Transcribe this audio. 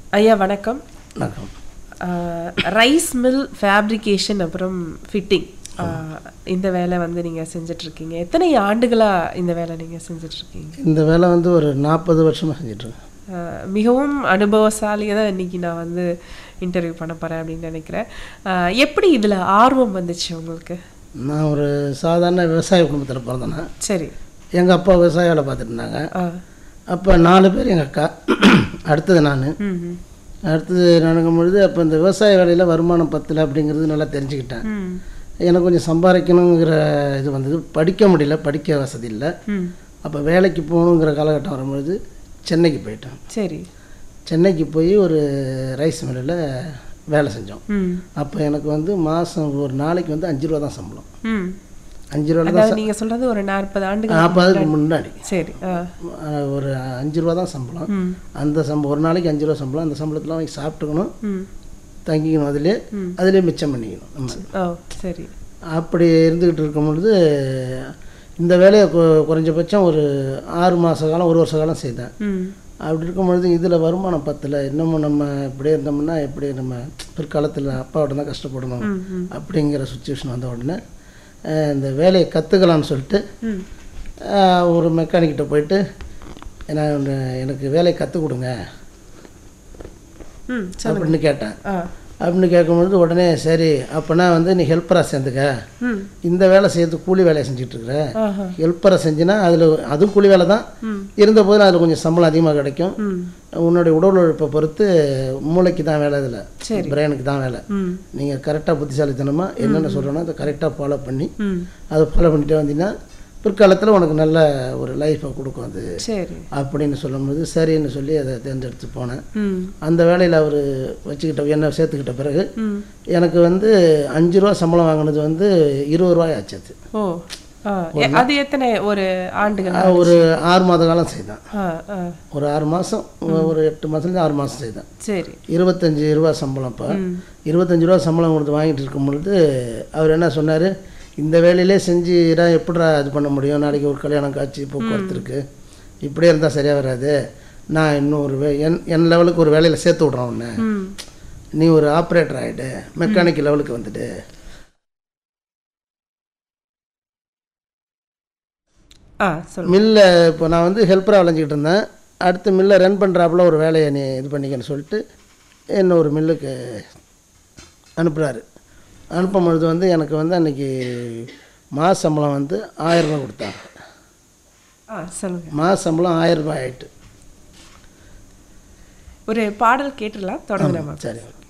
ஐயா வணக்கம் வணக்கம் ரைஸ் மில் ஃபேப்ரிகேஷன் அப்புறம் ஃபிட்டிங் இந்த வேலை வந்து நீங்கள் செஞ்சிட்ருக்கீங்க எத்தனை ஆண்டுகளாக இந்த வேலை நீங்கள் செஞ்சிட்ருக்கீங்க இந்த வேலை வந்து ஒரு நாற்பது வருஷமாக செஞ்சிட்ருக்கேன் மிகவும் அனுபவசாலியாக தான் இன்றைக்கி நான் வந்து இன்டர்வியூ பண்ண போகிறேன் அப்படின்னு நினைக்கிறேன் அஹ், எப்படி இதில் ஆர்வம் வந்துச்சு உங்களுக்கு நான் ஒரு சாதாரண விவசாய குடும்பத்தில் பிறந்தேன்னா சரி எங்கள் அப்பா விவசாய வேலை பார்த்துட்டு இருந்தாங்க ஆ அப்போ நாலு பேர் எங்கள் அக்கா அடுத்தது நான் ம் ம் அடுத்தது நடக்கும் பொழுது அப்போ இந்த விவசாய வேலையில் வருமானம் பத்தலை அப்படிங்கிறது நல்லா தெரிஞ்சுக்கிட்டேன் ம் எனக்கு கொஞ்சம் சம்பாதிக்கணுங்கிற இது வந்தது படிக்க முடியல படிக்க வசதி இல்லை ம் அப்போ வேலைக்கு போகணுங்கிற காலகட்டம் வரும்பொழுது சென்னைக்கு போயிட்டேன் சரி சென்னைக்கு போய் ஒரு ரைஸ் மில்லில் வேலை செஞ்சோம் ம் அப்போ எனக்கு வந்து மாதம் ஒரு நாளைக்கு வந்து அஞ்சு ரூபா தான் சம்பளம் ம் அஞ்சு ரூபா தான் அதாவது நீங்கள் சொல்கிறது ஒரு நாற்பது ஆண்டுகள் நாற்பதுக்கு முன்னாடி சரி ஆ அஹ், ஒரு அஞ்சு ரூபா தான் சம்பளம் ம் அந்த சம்பளம் ஒரு நாளைக்கு அஞ்சு ரூபா சம்பளம் அந்த சம்பளத்தில் வாங்கி சாப்பிட்டுக்கணும் ம் தங்கிக்கணும் அதிலே அதிலே மிச்சம் பண்ணிக்கணும் நம்ம ஓ சரி அப்படி இருந்துக்கிட்டு இருக்கும் பொழுது இந்த வேலையை கு- குறைஞ்சபட்சம் ஒரு ஆறு மாத காலம் ஒரு வருஷ காலம் செய்தேன் ம் அப்படி இருக்கும் பொழுது இதில் வருமானம் பத்தலை இன்னமும் நம்ம இப்படியே இருந்தோம்னா எப்படி நம்ம பிற்காலத்தில் அப்பாவோட தான் கஷ்டப்படணும் ம் ம் அப்படிங்கிற சுச்சுவேஷன் வந்த உடனே அஹ், இந்த வேலையை கற்றுக்கலான்னு சொல்லிட்டு ம் அஹ், ஒரு மெக்கானிக்கிட்ட போயிட்டு நான் ஒன்று எனக்கு வேலையை கற்றுக் கொடுங்க ம் அப்படின்னு கேட்டேன் ஆ அப்படின்னு கேட்கும்பொழுது உடனே சரி அப்போனா வந்து நீ ஹெல்ப்பராக சேர்ந்துக்க ம் இந்த வேலை செய்யறது கூலி வேலையை செஞ்சுட்டு இருக்கிற ஆஹா ஹெல்ப்பரை செஞ்சினா அதில் அதுவும் கூலி வேலை தான் ம் இருந்த போதில் அதில் கொஞ்சம் சம்பளம் அதிகமாக கிடைக்கும் ம் உன்னுடைய உடல் உழைப்பை பொறுத்து மூளைக்கு தான் வேலை இதில் சரி. பிரெயினுக்கு தான் வேலை ம் நீங்கள் கரெக்டாக புத்திசாலித்தனமாக என்னென்ன சொல்கிறோன்னா அதை கரெக்டாக ஃபாலோ பண்ணி ம் அதை ஃபாலோ பண்ணிட்டே வந்தீங்கன்னா பிற்காலத்தில் உனக்கு நல்ல ஒரு லைஃப்பை கொடுக்கும் அது சரி அப்படின்னு சொல்லும்போது சரின்னு சொல்லி அதை தேர்ந்தெடுத்து போனேன் ம் அந்த வேலையில் அவர் வச்சுக்கிட்ட என்ன சேர்த்துக்கிட்ட பிறகு ம் எனக்கு வந்து அஞ்சு ரூபா சம்பளம் வாங்கினது வந்து இருபது ரூபாய் ஆச்சு அது ஓ ஆ எ- அது எத்தனை ஒரு ஆண்டுகள் நான் ஒரு ஆறு மாத காலம் செய்தேன் ஆ ஆ ஒரு ஆறு மாதம் ஒரு எட்டு மாதத்துலேருந்து ஆறு மாதம் செய்தேன் சரி இருபத்தஞ்சி ரூபா சம்பளம் இப்போ ம் இருபத்தஞ்சி ரூபா சம்பளம் கொடுத்து வாங்கிட்டு இருக்கும் பொழுது அவர் என்ன சொன்னார் இந்த வேலையிலே செஞ்சு நான் எப்படிடா இது பண்ண முடியும் நாளைக்கு ஒரு கல்யாணம் காட்சி போக்குவரத்து இருக்கு இப்படியே இருந்தால் சரியாக வராது நான் இன்னும் ஒரு வே என் என் லெவலுக்கு ஒரு வேலையில் சேர்த்து விட்றேன் உன்னை ம் நீ ஒரு ஆப்ரேட்டர் ஆகிடு மெக்கானிக் லெவலுக்கு வந்துட்டு ஆ சொல்லு மில்ல இப்போ நான் வந்து ஹெல்ப்பராக விளைஞ்சிக்கிட்டு இருந்தேன் அடுத்து மில்லை ரன் பண்ணுறாப்புல ஒரு வேலையை நீ இது பண்ணிக்கன்னு சொல்லிட்டு என்ன ஒரு மில்லுக்கு அனுப்புகிறாரு அனுப்பும் பொழுது வந்து எனக்கு வந்து அன்றைக்கி மாத சம்பளம் வந்து ஆயிரம் ரூபாய் கொடுத்தாங்க ஆ சொல்லுங்க மாத சம்பளம் ஆயிரம் ரூபாய் ஆயிட்டு ஒரு பாடல் கேட்டுடலாம் தொடங்குறேன் சரி